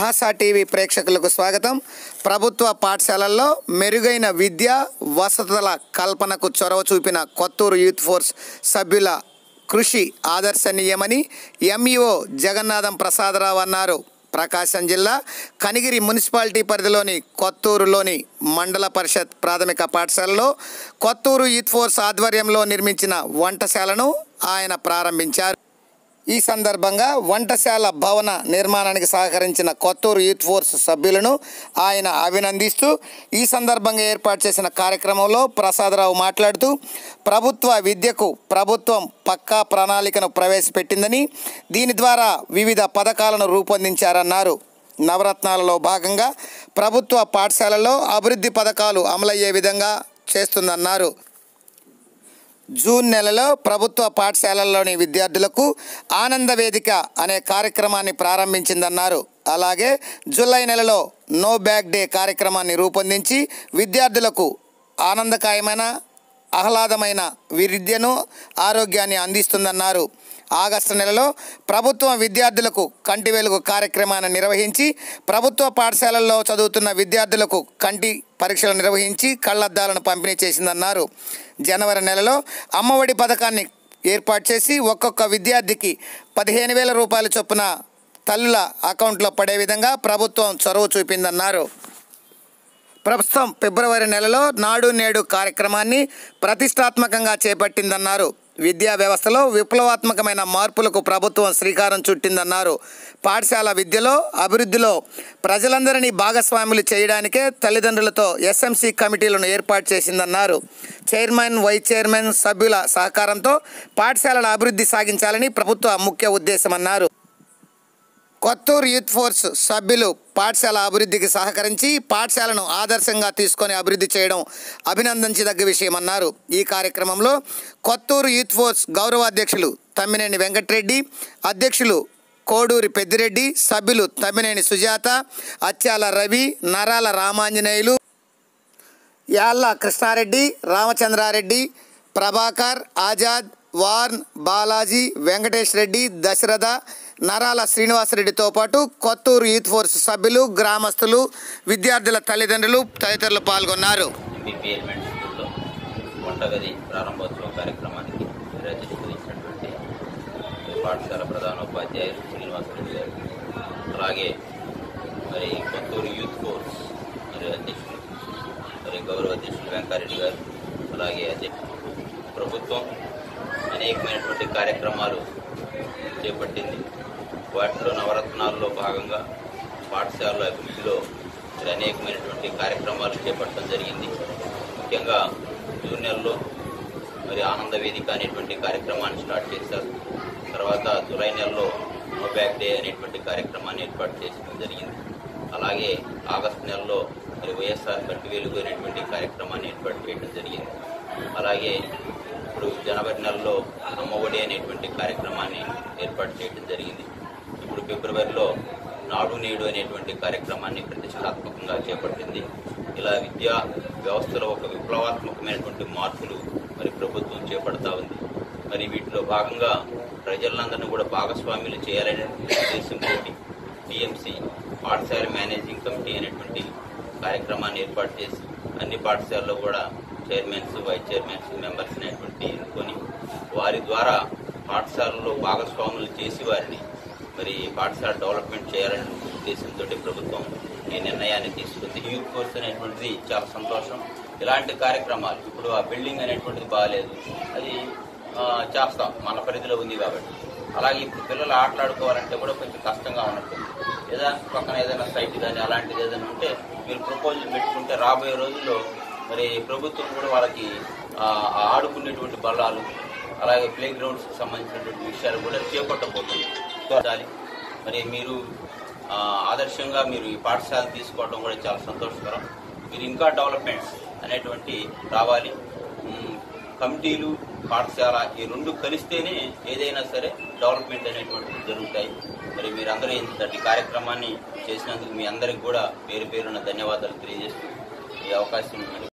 హాసా TV ప్రేక్షకులకు స్వాగతం ప్రభుత్వ పాఠశాలల్లో మెరుగైన విద్య వసతుల కల్పనకు చొరవ చూపిన కొత్తూరు యూత్ ఫోర్స్ సభ్యుల కృషి ఆదర్శనీయమని ఎంఈఓ జగన్నాథం ప్రసాదరావు అన్నారు ప్రకాశం జిల్లా కనిగిరి మున్సిపాలిటీ పరిధిలోని కొత్తూరులోని మండల పరిషత్ ప్రాథమిక పాఠశాలలో కొత్తూరు యూత్ ఫోర్స్ ఆధ్వర్యంలో నిర్మించిన వంటశాలను ఆయన ప్రారంభించారు ఈ సందర్భంగా వంటశాల భవన నిర్మాణానికి సహకరించిన కొత్తూరు యూత్ ఫోర్స్ సభ్యులను ఆయన అభినందిస్తూ ఈ సందర్భంగా ఏర్పాటు చేసిన కార్యక్రమంలో ప్రసాదరావు మాట్లాడుతూ ప్రభుత్వ విద్యకు ప్రభుత్వం పక్కా ప్రణాళికను ప్రవేశపెట్టిందని దీని ద్వారా వివిధ పథకాలను రూపొందించారన్నారు నవరత్నాలలో భాగంగా ప్రభుత్వ పాఠశాలల్లో అభివృద్ధి పథకాలు అమలయ్యే విధంగా చేస్తుందన్నారు జూన్ నెలలో ప్రభుత్వ పాఠశాలల్లోని విద్యార్థులకు ఆనంద వేదిక అనే కార్యక్రమాన్ని ప్రారంభించిందన్నారు అలాగే జూలై నెలలో నో బ్యాగ్ డే కార్యక్రమాన్ని రూపొందించి విద్యార్థులకు ఆనందకరమైన ఆహ్లాదమైన విద్యను ఆరోగ్యాన్ని అందిస్తుందన్నారు ఆగస్టు నెలలో ప్రభుత్వం విద్యార్థులకు కంటి వెలుగు కార్యక్రమాన్ని నిర్వహించి ప్రభుత్వ పాఠశాలల్లో చదువుతున్న విద్యార్థులకు కంటి పరీక్షలు నిర్వహించి కళ్ళద్దాలను పంపిణీ చేసిందన్నారు జనవరి నెలలో అమ్మఒడి పథకాన్ని ఏర్పాటు చేసి ఒక్కొక్క విద్యార్థికి పదిహేను వేల రూపాయల చొప్పున తల్లుల అకౌంట్లో పడే విధంగా ప్రభుత్వం చొరవ చూపిందన్నారు ప్రస్తుతం ఫిబ్రవరి నెలలో నాడు నేడు కార్యక్రమాన్ని ప్రతిష్టాత్మకంగా చేపట్టిందన్నారు విద్యా వ్యవస్థలో విప్లవాత్మకమైన మార్పులకు ప్రభుత్వం శ్రీకారం చుట్టిందన్నారు పాఠశాల విద్యలో అభివృద్ధిలో ప్రజలందరినీ భాగస్వాములు చేయడానికే తల్లిదండ్రులతో ఎస్ఎంసీ కమిటీలను ఏర్పాటు చేసిందన్నారు చైర్మన్ వైస్ చైర్మన్ సభ్యుల సహకారంతో పాఠశాలల అభివృద్ధి సాగించాలని ప్రభుత్వ ముఖ్య ఉద్దేశమన్నారు కొత్తూరు యూత్ ఫోర్స్ సభ్యులు పాఠశాల అభివృద్ధికి సహకరించి పాఠశాలను ఆదర్శంగా తీసుకొని అభివృద్ధి చేయడం అభినందించదగ్గ విషయమన్నారు ఈ కార్యక్రమంలో కొత్తూరు యూత్ ఫోర్స్ గౌరవాధ్యక్షులు తమ్మినేని వెంకటరెడ్డి అధ్యక్షులు కోడూరి పెద్దిరెడ్డి సభ్యులు తమ్మినేని సుజాత అత్యాల రవి నరాల రామాంజనేయులు యాళ్ళ కృష్ణారెడ్డి రామచంద్రారెడ్డి ప్రభాకర్ ఆజాద్ వార్న్ బాలాజీ వెంకటేష్ రెడ్డి దశరథ నరాల శ్రీనివాసరెడ్డితో పాటు కొత్తూరు యూత్ ఫోర్స్ సభ్యులు గ్రామస్తులు విద్యార్థుల తల్లిదండ్రులు తదితరులు పాల్గొన్నారు ఎంపీపీ ఎలిమెంట్ స్కూల్లో వంటగది ప్రారంభోత్సవ కార్యక్రమానికి రచించినటువంటి పాఠశాల ప్రధానోపాధ్యాయులు శ్రీనివాసరెడ్డి గారు అలాగే మరి కొత్తూరు యూత్ ఫోర్స్ మరి అధ్యక్షులు మరి గౌరవ అధ్యక్షులు వెంకారెడ్డి గారు అలాగే అధ్యక్షులు ప్రభుత్వం అనేకమైనటువంటి కార్యక్రమాలు చేపట్టింది వాటిలో నవరత్నాల్లో భాగంగా పాఠశాలల అభివృద్ధిలో మరి అనేకమైనటువంటి కార్యక్రమాలు చేపట్టడం జరిగింది ముఖ్యంగా జూన్ నెలలో మరి ఆనంద వేదిక అనేటువంటి కార్యక్రమాన్ని స్టార్ట్ చేశారు తర్వాత జూలై నెలలో నో బ్యాక్ డే అనేటువంటి కార్యక్రమాన్ని ఏర్పాటు చేయడం జరిగింది అలాగే ఆగస్టు నెలలో మరి వైఎస్ఆర్ కంటి వెలుగు అనేటువంటి కార్యక్రమాన్ని ఏర్పాటు చేయడం జరిగింది అలాగే ఇప్పుడు జనవరి నెలలో అమ్మఒడి అనేటువంటి కార్యక్రమాన్ని ఏర్పాటు చేయడం జరిగింది ఇప్పుడు ఫిబ్రవరిలో నాడు నేడు అనేటువంటి కార్యక్రమాన్ని ప్రతిష్టాత్మకంగా చేపట్టింది ఇలా విద్యా వ్యవస్థలో ఒక విప్లవాత్మకమైనటువంటి మార్పులు మరి ప్రభుత్వం చేపడతా ఉంది మరి వీటిలో భాగంగా ప్రజలందరినీ కూడా భాగస్వామ్యులు చేయాలనే ఉద్దేశంతో టీఎంసీ పాఠశాల మేనేజింగ్ కమిటీ అనేటువంటి కార్యక్రమాన్ని ఏర్పాటు చేసి అన్ని పాఠశాలలో కూడా చైర్మన్స్ వైస్ చైర్మన్స్ మెంబర్స్ అనేటువంటి ఎన్నుకొని వారి ద్వారా పాఠశాలలో భాగస్వాములు చేసి వారిని మరి పాఠశాల డెవలప్మెంట్ చేయాలనే ఉద్దేశంతో ప్రభుత్వం ఈ నిర్ణయాన్ని తీసుకుంది యూత్ కోర్స్ అనేటువంటిది చాలా సంతోషం ఇలాంటి కార్యక్రమాలు ఇప్పుడు ఆ బిల్డింగ్ అనేటువంటిది బాగాలేదు అది ఆ, చేస్తాం మన పరిధిలో ఉంది కాబట్టి అలాగే ఇప్పుడు పిల్లలు ఆటలాడుకోవాలంటే కూడా కొంచెం కష్టంగా ఉన్నట్టుంది ఏదైనా పక్కన ఏదైనా సైట్ కానీ అలాంటిది ఏదైనా ఉంటే మీరు ప్రపోజల్ పెట్టుకుంటే రాబోయే రోజుల్లో మరి ప్రభుత్వం కూడా వాళ్ళకి ఆ, ఆ ఆడుకునేటువంటి బలాలు అలాగే ప్లే గ్రౌండ్స్ సంబంధించినటువంటి విషయాలు కూడా చేపట్టబోతుంది చూడాలి మరి మీరు ఆ, ఆదర్శంగా మీరు ఈ పాఠశాల తీసుకోవడం కూడా చాలా సంతోషకరం మీరు ఇంకా డెవలప్మెంట్స్ అనేటువంటి రావాలి ఉమ్, కమిటీలు పాఠశాల ఈ రెండు కలిస్తేనే ఏదైనా సరే డెవలప్మెంట్ అనేటువంటివి జరుగుతాయి మరి మీరందరూ ఇంతటి కార్యక్రమాన్ని చేసినందుకు మీ అందరికి కూడా పేరు పేరున ధన్యవాదాలు తెలియజేస్తూ ఈ అవకాశం మరి